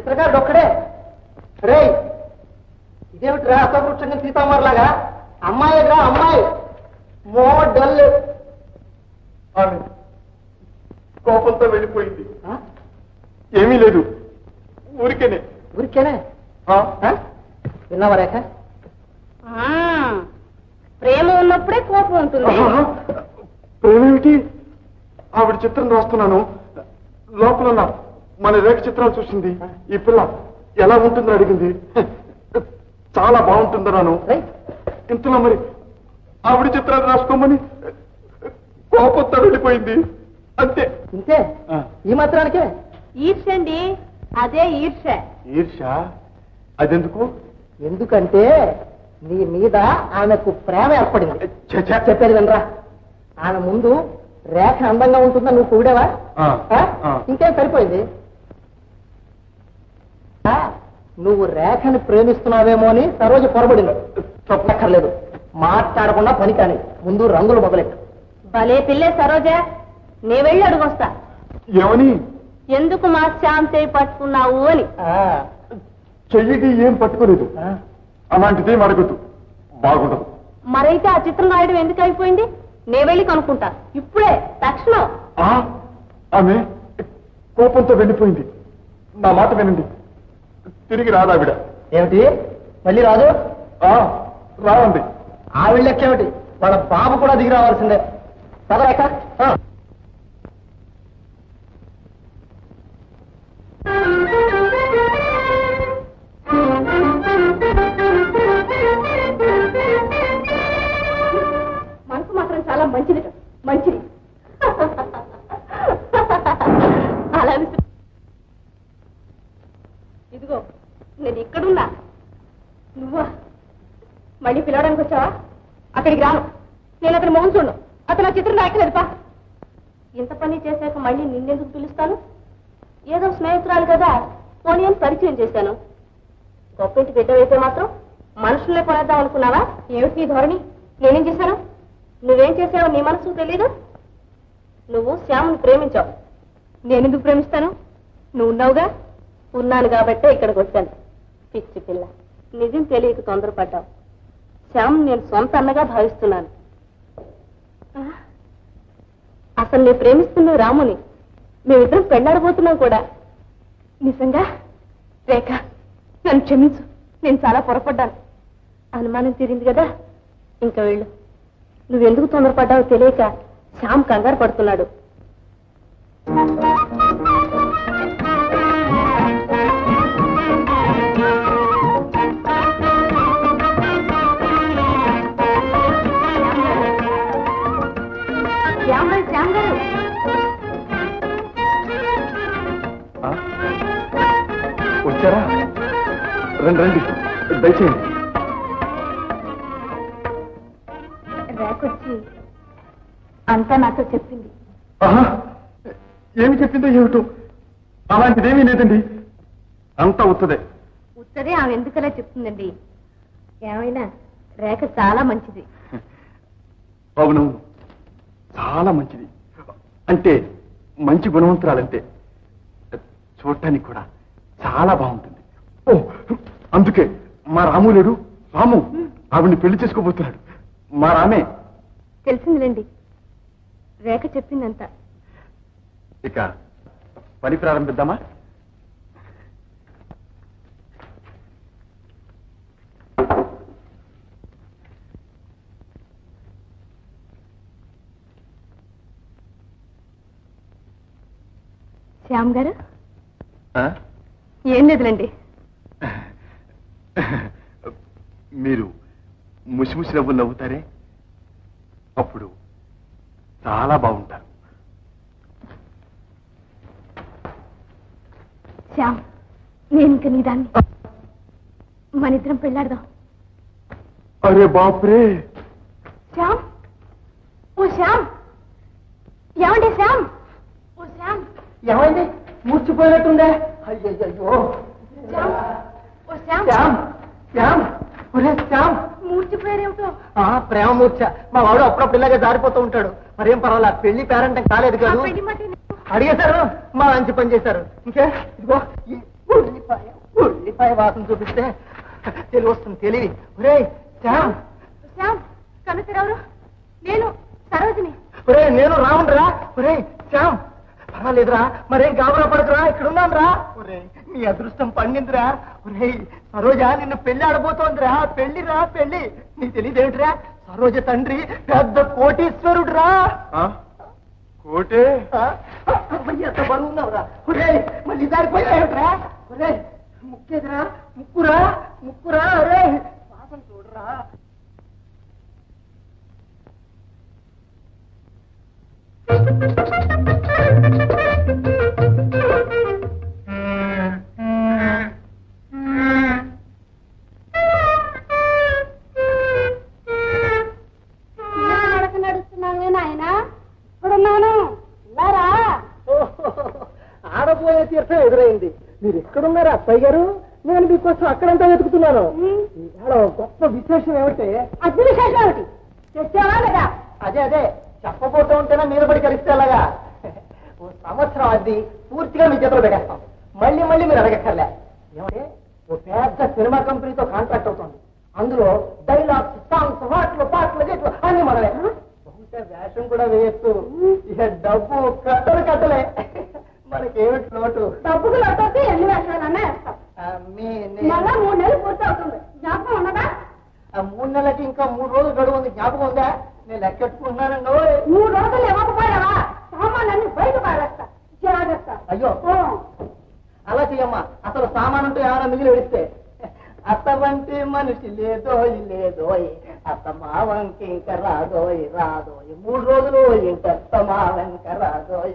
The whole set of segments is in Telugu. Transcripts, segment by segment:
చిత్రకారుడు ఒక్కడే రే ఇదేమిట్రా అసవృక్షంగా సీతామర్లాగా అమ్మాయిరా అమ్మాయి మోడల్ ఆమె కోపంతో వెళ్ళిపోయింది ఏమీ లేదు ఊరికేనే ఊరికేనే ఆ? ఆ? విన్నావా రేఖ ఆ, ప్రేమ ఉన్నప్పుడే కోపం ఉంటుంది ఆహా! ప్రేమేమిటి ఆవిడ చిత్రం రాస్తున్నాను లోపల ఉన్న మన రేఖ చిత్రాలు చూసింది ఈ పిల్ల ఎలా ఉంటుందని అడిగింది చాలా బాగుంటుందన్నాను రేయ్, ఇంతలో మరి ఆవిడ చిత్రాలు రాసుకోమని కోపంతో వెళ్ళిపోయింది అంతే ఇంతే ఈ మాత్రానికే ఈర్షండి అదే ఈర్ష ఈర్ష అదెందుకు ఎందుకంటే నీ మీద ఆమెకు ప్రేమ ఏర్పడింది ఛ, ఛ. చెప్పేది వినరా ఆమె ముందు రేఖ అందంగా ఉంటుందని నువ్వు కూడావా ఆ, ఆ? ఆ. ఇంకేం సరిపోయింది ఆ, నువ్వు రేఖని ప్రేమిస్తున్నావేమో అని సరోజ పొరబడింది తప్పక్కర్లేదు మాట్లాడకుండా పని కాని ముందు రంగులు మొదలెట్టు భలే పిల్లే సరోజ నే వెళ్ళి అడుగొస్తా ఏమని ఎందుకు మా శ్యామ్ చేయి పట్టుకున్నావు అని ఆ, చెయ్యికి ఏం పట్టుకోలేదు ఆ. అలాంటిది అడగద్దు బాగుండదు మరైతే ఆ చిత్రం రాయడం ఎందుకు అయిపోయింది నే వెళ్ళి కనుక్కుంటా ఇప్పుడే తక్షణం ఆ, ఆమె కోపంతో వెళ్ళిపోయింది నా మాట వినండి తిరిగి రాదావిడ ఏమిటి మళ్ళీ రాదు ఆ, రావండి ఆవిడ లెక్కేమిటి వాళ్ళ బాబు కూడా దిగి రావాల్సిందే పదరేక మనసు మాత్రం చాలా మంచిది మంచిది అలా విసు- ఇదిగో నేను ఇక్కడున్నా నువ్వా మళ్ళీ పిలవడానికి వచ్చావా అక్కడికి రాను నేను అతని మొహం చూడు అతను ఆ చిత్రం రాయట్లేదు పా ఇంత పని చేశాక మళ్ళీ నిన్నెందుకు పిలుస్తాను ఏదో స్నేహితురాలు కదా పోనీ అని పరిచయం చేశాను గొప్పింటి బిడ్డవైతే మాత్రం మనుషుల్నే కొనేద్దాం అనుకున్నావా ఏమిటి నీ ధోరణి నేనేం చేశాను నువ్వేం చేసావో నీ మనసు తెలీదు నువ్వు శ్యాముని ప్రేమించావు నేనెందుకు ప్రేమిస్తాను నువ్వు ఉన్నావుగా ఉన్నాను కాబట్టే ఇక్కడికి వచ్చాను పిచ్చి పిల్ల నిజం తెలియక తొందరపడ్డావు శ్యామ్ నేను సొంత అన్నగా భావిస్తున్నాను ఆ? అసలు నేను ప్రేమిస్తున్న రాముని మేమిద్దరం పెళ్ళాడబోతున్నాం కూడా నిజంగా రేఖ నన్ను క్షమించు నేను చాలా పొరపడ్డాను అనుమానం తీరింది కదా ఇంకా వెళ్ళు నువ్వెందుకు తొందరపడ్డావో తెలియక శ్యామ్ కంగారు పడుతున్నాడు శ్యామ్ గారు శ్యామ్ గారు ఆ? వచ్చారా రండి రండి దయచేయండి రేకొచ్చి అంతా నాతో చెప్పింది ఆహా ఏమి చెప్పిందో ఏమిటో అలాంటిదేమీ లేదండి అంతా ఉత్తదే ఉత్తదే ఆమె ఎందుకలా చెప్తుందండి ఏమైనా రేఖ చాలా మంచిది అవునవును చాలా మంచిది అంటే మంచి గుణవంతురాలంటే చూడటానికి కూడా చాలా బాగుంటుంది ఓ అందుకే మా రాము లేడు రాము ఆవిడ్ని పెళ్లి చేసుకోబోతున్నాడు మా రామే తెలిసిందిలేండి రేఖ చెప్పిందంతా ఇక పని ప్రారంభిద్దామా శ్యామ్ గారు ఆ? ఏం లేదులేండి మీరు ముసిముసి నవ్వులు నవ్వుతారే అప్పుడు చాలా బాగుంటారు శ్యామ్ నేను ఇంక నీ దాన్ని మన ఇద్దరం పెళ్ళాడదాం అరే బాపురే శ్యామ్ ఓ శ్యామ్ ఏమండి శ్యామ్ ఓ శ్యామ్ ఏమైంది మూర్చిపోయినట్టుందే అయ్యయ్యో శ్యామ్ ఓ శ్యామ్ శ్యామ్ శ్యామ్ ఒరే శ్యామ్ మూర్చిపోయారేమిటో ఆ ప్రేమ మూర్ఛ మా వాడు అప్పుడప్పుడు ఇలాగే జారిపోతూ ఉంటాడు మరేం పర్వాలా పెళ్లి పేరంటం కాలేదు ఆ కాదు పెళ్లి మాట ఎందుకు? అడిగేశారు మా మంచి పని చేశారు ఇంకే ఇదిగో ఈ ఉల్లిపాయ ఉల్లిపాయ వాసన చూపిస్తే తెలివి వస్తుంది తెలివి ఒరే శ్యామ్ శ్యామ్ కన్ను తెరవరు నేను సరోజిని ఒరే నేను రావుండ్రా ఒరే శ్యామ్ పర్వాలేదురా మరేం గాబరా పడకురా ఇక్కడ ఉన్నాను రా ఒరే నీ అదృష్టం పండిందిరా ఒరే సరోజ నిన్ను పెళ్లి ఆడబోతోందిరా పెళ్లిరా పెళ్లి నీకు తెలియదేమిటిరా సరోజ తండ్రి పెద్ద కోటీశ్వరుడురా ఆ? కోటే ఆ? అమ్మయ్య, ఎంత బరువు ఉన్నావురా ఒరే మళ్ళీ దారిపోయావుట్రా ఒరే ముక్కేదిరా ముక్కురా ముక్కురా ఒరే వాసన చూడరా నడక నడుస్తున్నావే నాయన ఇప్పుడున్నాను ఇలారా ఆడపోయే తీర్థం ఎదురైంది మీరు ఎక్కడున్నారా అత్తయ్య గారు నేను మీకోసం అక్కడంతా వెతుకుతున్నాను ఇవాళ గొప్ప విశేషం ఏమిటి అగ్ని విశేషం ఏమిటి తెచ్చావా లేదా అదే అదే చెప్పబోతూ ఉంటేనే మీద పడి కలిస్తే అలాగా ఓ సంవత్సరం అది పూర్తిగా మీ చేతిలో పెట్టేస్తాం మళ్ళీ మళ్ళీ మీరు అడగక్కర్లే ఏమంటే ఓ పెద్ద సినిమా కంపెనీతో కాంట్రాక్ట్ అవుతుంది అందులో డైలాగ్స్ సాంగ్స్ పాటలు పాటలు గీట్లు అన్ని మనలే బహుశా వేషం కూడా వేయచ్చు ఇక డబ్బు కట్టలు కట్టలే మనకేమిటి లోటు డబ్బుకు లొట్టొస్తే ఎన్ని వేషాలన్నా వేస్తాం ఆ, మీ నే- మళ్ళా మూడు నెలలు పూర్తి అవుతుంది జ్ఞాపకం ఉన్నదా ఆ మూడు నెలలకి ఇంకా మూడు రోజులు గడువు ఉంది జ్ఞాపకం ఉందా నేను లెక్కెట్టుకుంటున్నానండి ఓయ్. మూడు రోజులు ఇవ్వకపోయావా సామాన్లన్నీ బయట పారేస్తా జాగ్రత్త అయ్యో ఓ, అలా చెయ్యమ్మా అసలు సామానంటూ ఏమైనా మిగిలి విడిస్తే అత్తవంటి మనిషి లేదోయ్ లేదోయ్ అత్త మావంకి ఇంక రాదోయ్ రాదోయ్ మూడు రోజులు ఇంక అత్త మావంక రాదోయ్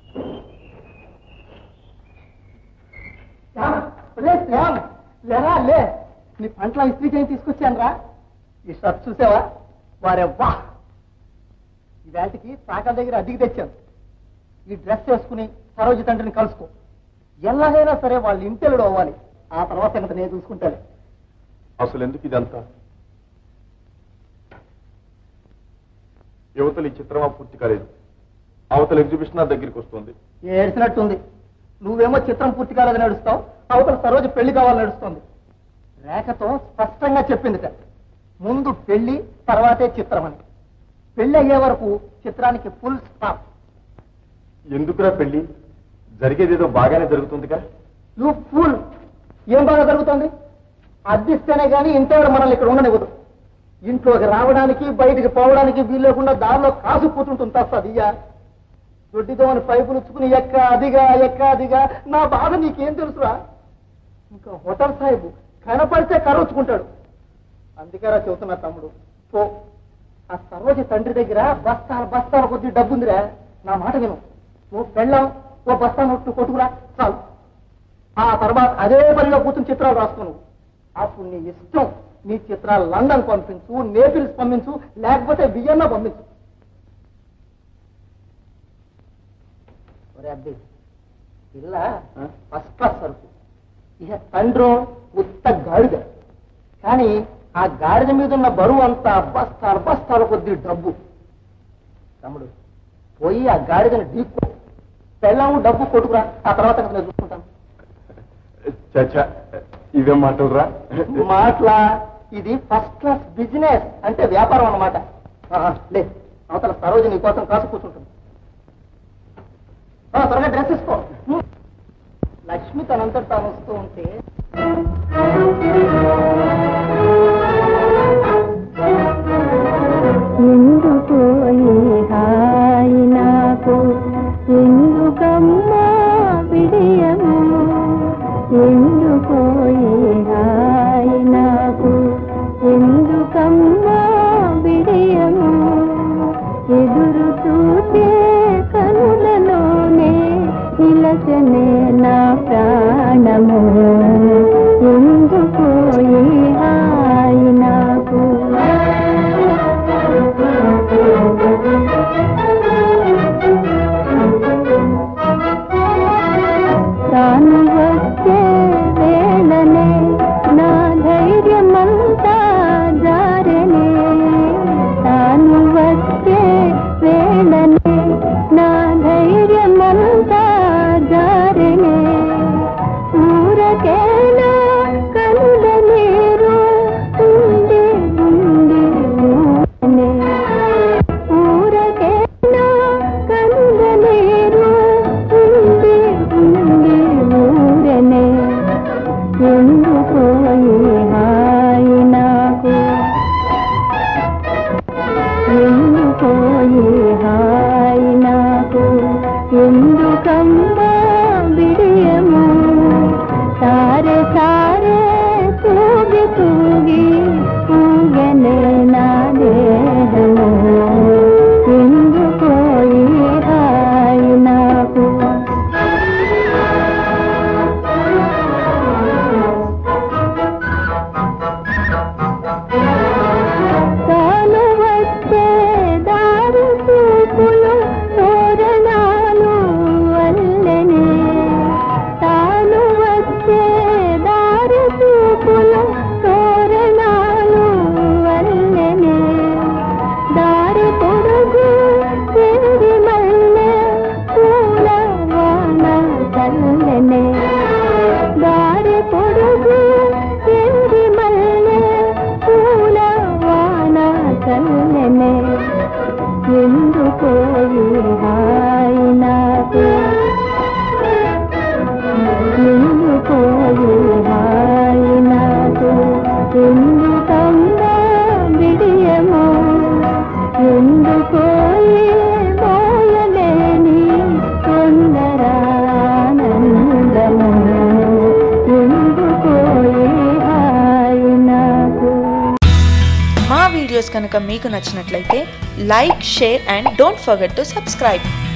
శ్యామ్, ఒరే శ్యామ్, లేరా లే నీ పంటల ఇస్త్రీ చేయి తీసుకొచ్చాను రా ఈ షర్ట్ చూసావా వారే వా ఈ వేటికి సాకల దగ్గర అద్దెకి తెచ్చాను ఈ డ్రెస్ వేసుకుని సరోజి తండ్రిని కలుసుకో ఎలాగైనా సరే వాళ్ళు ఇంటెలుడు అవ్వాలి ఆ తర్వాత సంగతి నేను చూసుకుంటాను అసలు ఎందుకు ఇదంతా యువతలు ఈ చిత్రమా పూర్తి కాలేదు అవతల ఎగ్జిబిషన్ నా దగ్గరికి వస్తుంది ఏడ్చినట్టుంది నువ్వేమో చిత్రం పూర్తి కాలేదని నడుస్తావు అవతల సరోజ పెళ్లి కావాలని నడుస్తుంది రేఖతో స్పష్టంగా చెప్పిందిట ముందు పెళ్లి తర్వాతే చిత్రం అని పెళ్లి అయ్యే వరకు చిత్రానికి ఫుల్ స్టాప్ ఎందుకురా పెళ్లి జరిగేదేదో బాగానే జరుగుతుందిగా యూ ఫుల్ ఏం బాగా జరుగుతుంది అద్దిస్తేనే గానీ ఇంటెవడు మనల్ని ఇక్కడ ఉండనివ్వదు ఇంట్లోకి రావడానికి బయటికి పోవడానికి వీలు లేకుండా దారిలో కాసుకుపోతుంటుంది తస్తది ఇయ్య దొడ్డిదోమని పైపులు ఉచ్చుకుని ఎక్క అదిగా ఎక్క అదిగా నా బాధ నీకేం తెలుసురా ఇంకా హోటల్ సాహిబు కనపడితే కరవచ్చుకుంటాడు అందుకేరా చెబుతున్నా తమ్ముడు పో ఆ సరోజ తండ్రి దగ్గర బస్తాల బస్తాల కొద్ది డబ్బుందిరా నా మాట విను నువ్వు పెళ్ళాం ఓ బస్తా నొట్టు కొట్టుకురా చాలు ఆ తర్వాత అదే పనిలో కూర్చుని చిత్రాలు రాసుకోను అప్పుడు నీ ఇష్టం నీ చిత్రాలు లండన్ పంపించు నేపిల్స్ పంపించు లేకపోతే వియన్నా పంపించు ఒరే అబ్బి పిల్ల ఫస్ట్ క్లాస్ సరుకు ఇక తండ్రి ఉత్త గాడిద కానీ ఆ గాడిద మీద ఉన్న బరువు అంతా బస్తాలు బస్తాల కొద్ది డబ్బు తమ్ముడు పోయి ఆ గాడిదని ఢీక్కో పెళ్ళాము డబ్బు కొట్టుకురా ఆ తర్వాత నేను చూసుకుంటాను చచ్చా ఇవేం మాటలురా మాట్లా ఇది ఫస్ట్ క్లాస్ బిజినెస్ అంటే వ్యాపారం అన్నమాట ఆహా, లే అవతల సరోజ నీ కోసం కాసు కూర్చుంటుంది ఆ, త్వరగా డ్రెస్ తీసుకో హ్మ్. లక్ష్మి తనంతట తాను వస్తూ ఉంటే ఎందుకు ఈ హాయి నాకు ఎందుకమ్మా విడియము ఎందుకు ఈ హాయి నాకు ఎందుకమ్మా విడియము ఎదురు చూసే కనులలోనే నిలచనే నా ప్రాణము ఎందుకో ఈ హాయి నాకు ఎందుకో ఈ హాయి నాకు ఎందుకమ్మా బిడియము సారే సారే తూగి తూగి ఊగనే నా దేహము ఎందుకో ఈ హాయి నాకు తాను వచ్చే దారి చూపులు తోరణాలు వల్లనే తాను వచ్చే దారి చూపులు తోరణాలు వల్లనే దారి పొడుగు తిరిగి మల్లె పూల వాన చల్లనే దారి పొడుగు తిరిగి మల్లె పూల వాన చల్లనే ఎందుకో ఈ హాయి నాకు ఎందుకో ఈ హాయి నాకు ఎందుకమ్మా బిడియము ఎందుకో ఈ మోయలేని తొందరానందము ఎందుకో ఈ హాయి నాకు మా వీడియోస్ కనుక మీకు నచ్చినట్లయితే like share and don't forget to subscribe